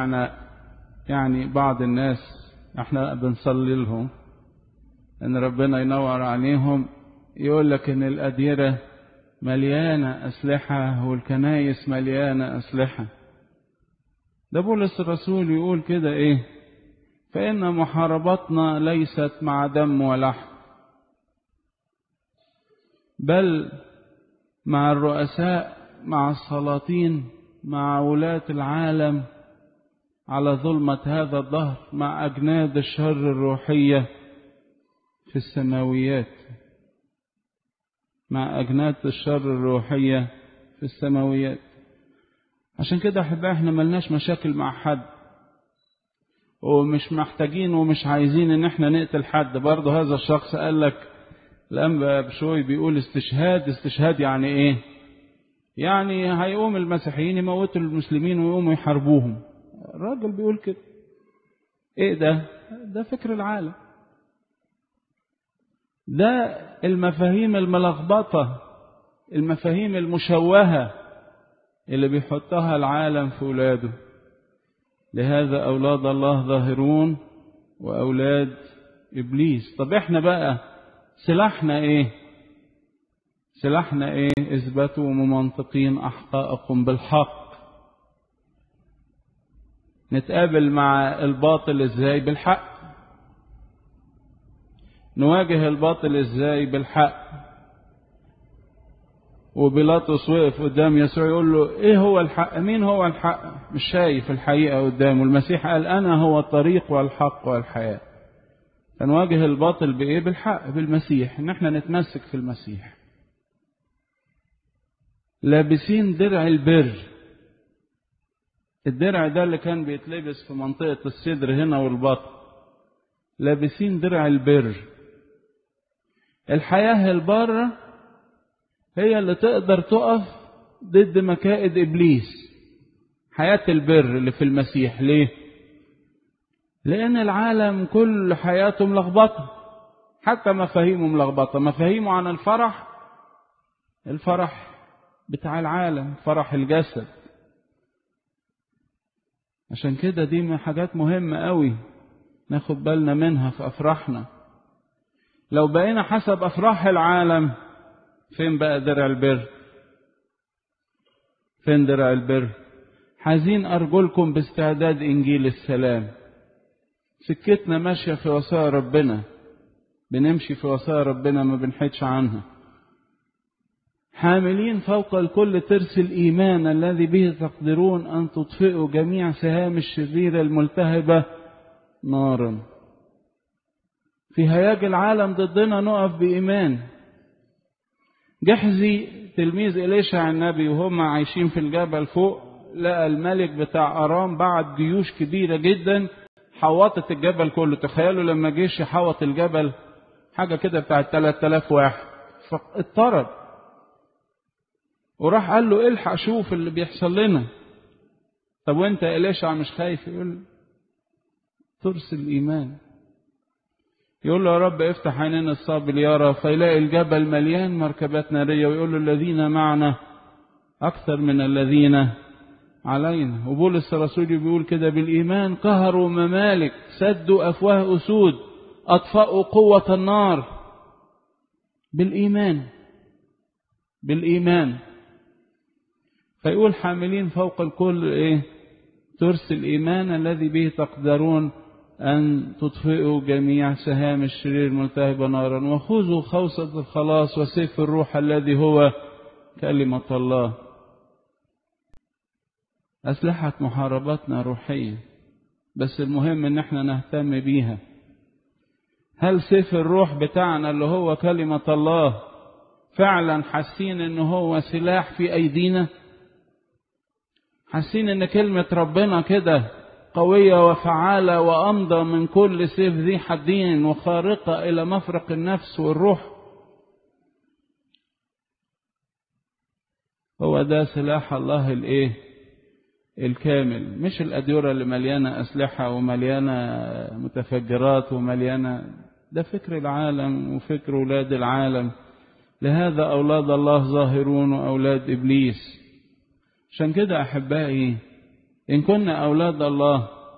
سمعنا يعني بعض الناس احنا بنصلي لهم ان ربنا ينور عليهم يقول لك ان الأديرة مليانة أسلحة والكنايس مليانة أسلحة ده بولس الرسول يقول كده ايه فإن محاربتنا ليست مع دم ولحم بل مع الرؤساء مع السلاطين مع ولاة العالم على ظلمة هذا الظهر مع أجناد الشر الروحية في السماويات مع أجناد الشر الروحية في السماويات عشان كده أحبائي احنا ملناش مشاكل مع حد ومش محتاجين ومش عايزين ان احنا نقتل حد برضه هذا الشخص قال لك الانبا بشوي بيقول استشهاد استشهاد يعني ايه يعني هيقوم المسيحيين يموتوا المسلمين ويقوموا يحاربوهم الراجل بيقول كده ايه ده ده فكر العالم ده المفاهيم الملخبطة المفاهيم المشوهة اللي بيحطها العالم في ولاده لهذا أولاد الله ظاهرون وأولاد إبليس طب إحنا بقى سلاحنا إيه سلاحنا إيه اثبتوا ممنطقين أحقائكم بالحق نتقابل مع الباطل إزاي بالحق نواجه الباطل إزاي بالحق وبيلاطس وقف قدام يسوع يقول له ايه هو الحق مين هو الحق مش شايف الحقيقة قدامه المسيح قال انا هو الطريق والحق والحياة فنواجه الباطل بايه بالحق بالمسيح ان احنا نتمسك في المسيح لابسين درع البر الدرع ده اللي كان بيتلبس في منطقة الصدر هنا والبطن لابسين درع البر الحياة البارة هي اللي تقدر تقف ضد مكائد إبليس حياة البر اللي في المسيح ليه؟ لأن العالم كل حياته ملخبطة حتى مفاهيمه ملخبطة مفاهيمه عن الفرح الفرح بتاع العالم فرح الجسد عشان كده دي من حاجات مهمة قوي ناخد بالنا منها في أفراحنا لو بقينا حسب أفراح العالم فين بقى درع البر فين درع البر حزين أرجلكم باستعداد إنجيل السلام سكتنا ماشية في وصايا ربنا بنمشي في وصايا ربنا ما بنحدش عنها حاملين فوق الكل ترس الإيمان الذي به تقدرون أن تطفئوا جميع سهام الشريرة الملتهبة نارا في هياج العالم ضدنا نقف بإيمان جحزي تلميذ إليشع النبي وهم عايشين في الجبل فوق لقى الملك بتاع أرام بعت جيوش كبيرة جدا حوطت الجبل كله تخيلوا لما جيش يحوط الجبل حاجة كده بتاعت 3000 واحد فاضطرب وراح قال له الحق شوف اللي بيحصل لنا طب وانت إليشع مش خايف يقول ترس الإيمان يقول له يا رب افتح عينين الصاب ليرى فيلاقي الجبل مليان مركبات نارية ويقول له الذين معنا أكثر من الذين علينا وبولس الرسول بيقول كده بالإيمان قهروا ممالك سدوا أفواه أسود أطفأوا قوة النار بالإيمان بالإيمان فيقول حاملين فوق الكل إيه ترس الإيمان الذي به تقدرون أن تطفئوا جميع سهام الشرير الملتهبة نارا وخذوا خوصة الخلاص وسيف الروح الذي هو كلمة الله أسلحة محاربتنا روحية بس المهم إن احنا نهتم بيها هل سيف الروح بتاعنا اللي هو كلمة الله فعلا حاسين إن هو سلاح في أيدينا حاسين إن كلمة ربنا كده قوية وفعالة وأمضى من كل سيف ذي حدين وخارقة إلى مفرق النفس والروح هو ده سلاح الله الإيه الكامل مش الأديرة اللي مليانة أسلحة ومليانة متفجرات ومليانة ده فكر العالم وفكر أولاد العالم لهذا أولاد الله ظاهرون وأولاد إبليس عشان كده أحبائي إن كنا أولاد الله